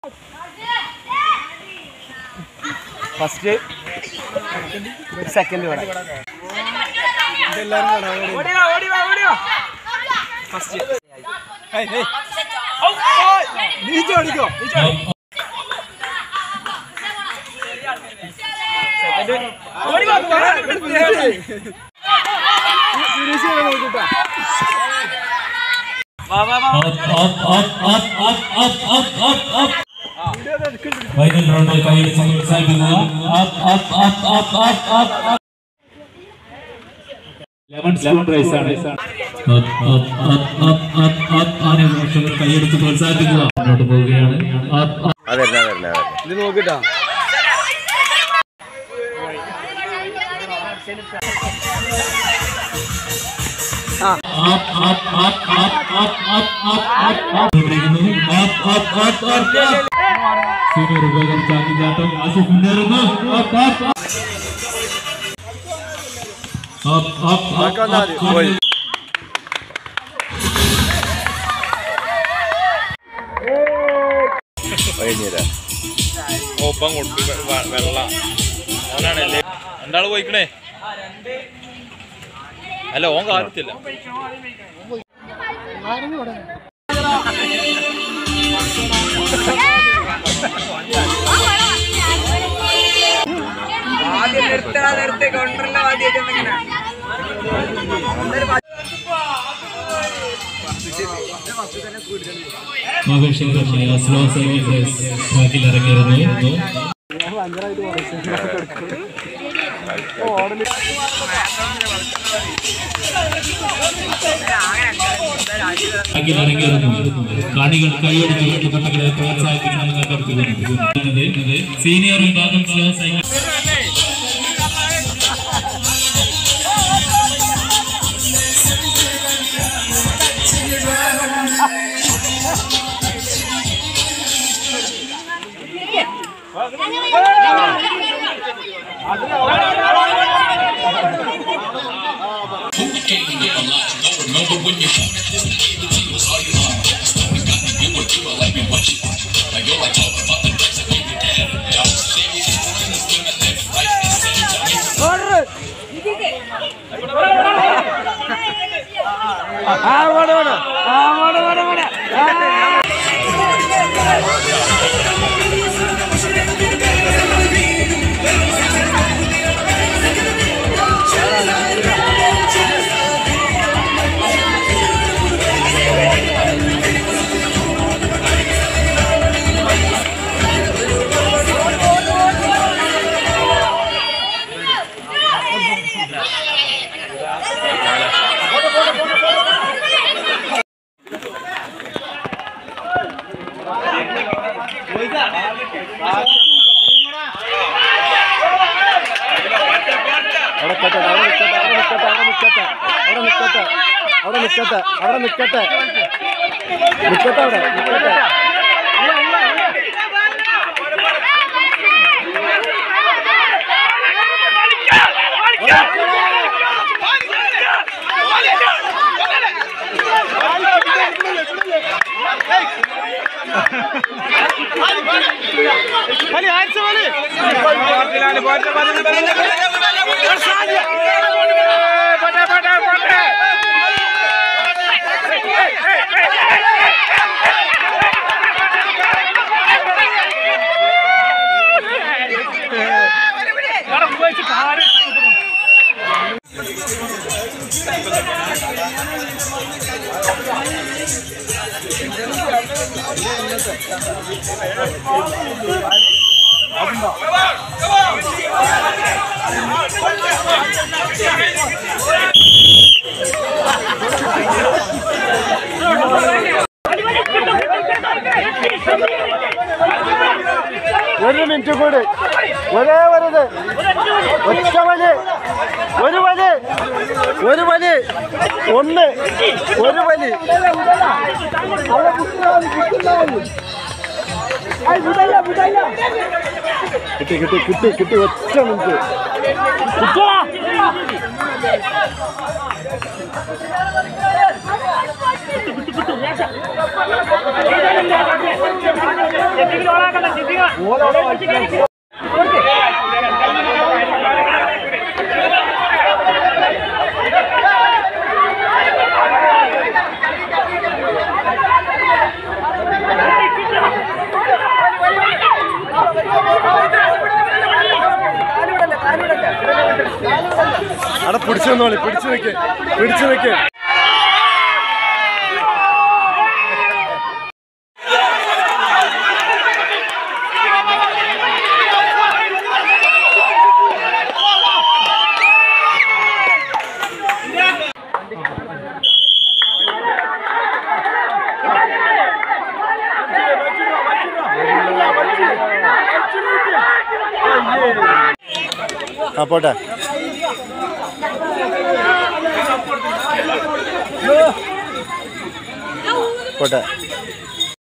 First second ഇവിടെ first നീച്ച് ഓടിക്കോ വൈദ്യുതി റൗണ്ടിൽ കൈയിൽ പ്രോത്സാഹിപ്പിക്കുക up up up up up up up lemon lemon rice ആണ് പ്രേക്ഷകർ കൈയെടുത്ത് പ്രോത്സാഹിപ്പിക്കുക മുന്നോട്ട് പോവുകയാണ് അപ്പ് അപ്പ് അതല്ല അതല്ല അതല്ല ഇത് നോക്കിട്ടാ up, up, up, up, up, up, up, up, up. ഇവിടെയിരിക്കുന്നു. Up, up, up, up, up. Senior വിഭാഗം ചാക്കിഞ്ചാട്ടം ആസിഫ് മുന്നേറുന്നു Up, up, up. Up, up, up, ആക്കാൻ up. മതി. പോയി. കഴിഞ്ഞില്ല ഒപ്പം കൊടുത്തു വെള്ള ഓനാണല്ലേ രണ്ടാള് പോയിക്കണേ അല്ല ഓൻ കാര്യത്തില്ല ആദ്യം നിർത്തടാ നിർത്തി കൊണ്ടല്ല ആദ്യം ഇങ്ങനെ ആകർഷകരമായ സ്ലോ സൈക്കിൾ റേസ് ട്രാക്കിൽ ഇറങ്ങിയിരുന്നു ട്രാക്കിൽ ഇറങ്ങിയിരുന്നു കാണികൾ കൈയടിച്ചുകൊണ്ട് കുട്ടികളെ പ്രോത്സാഹിപ്പിക്കണമെന്ന് അഭ്യർത്ഥിക്കുന്നു സീനിയർ വിഭാഗം സ്ലോ സൈക്കിൾ അവിടെ നിൽക്കട്ടെ അവിടെ നിൽക്കട്ടെ അവിടെ നിൽക്കട്ടെ അവിടെ നിൽക്കട്ടെ അവിടെ നിൽക്കട്ടെ അവിടെ നിൽക്കട്ടെ നിൽക്കട്ടെ അവിടെ നിൽക്കട്ടെ ഒരു മിനിറ്റ് കൂടി ഒരേ വരുത് ഒറ്റ വലി ഒരു വലി ഒരു വലി ഒന്ന് ഒരു വലി കിട്ടി കിട്ടി കിട്ടി കിട്ടി ഒറ്റ മിനിറ്റ് കിട്ടിയാ അവിടെ പിടിച്ചു നിന്നോളി പിടിച്ചു നിൽക്ക് പിടിച്ചു നിൽക്ക് ആ പോട്ടെ പോട്ടെ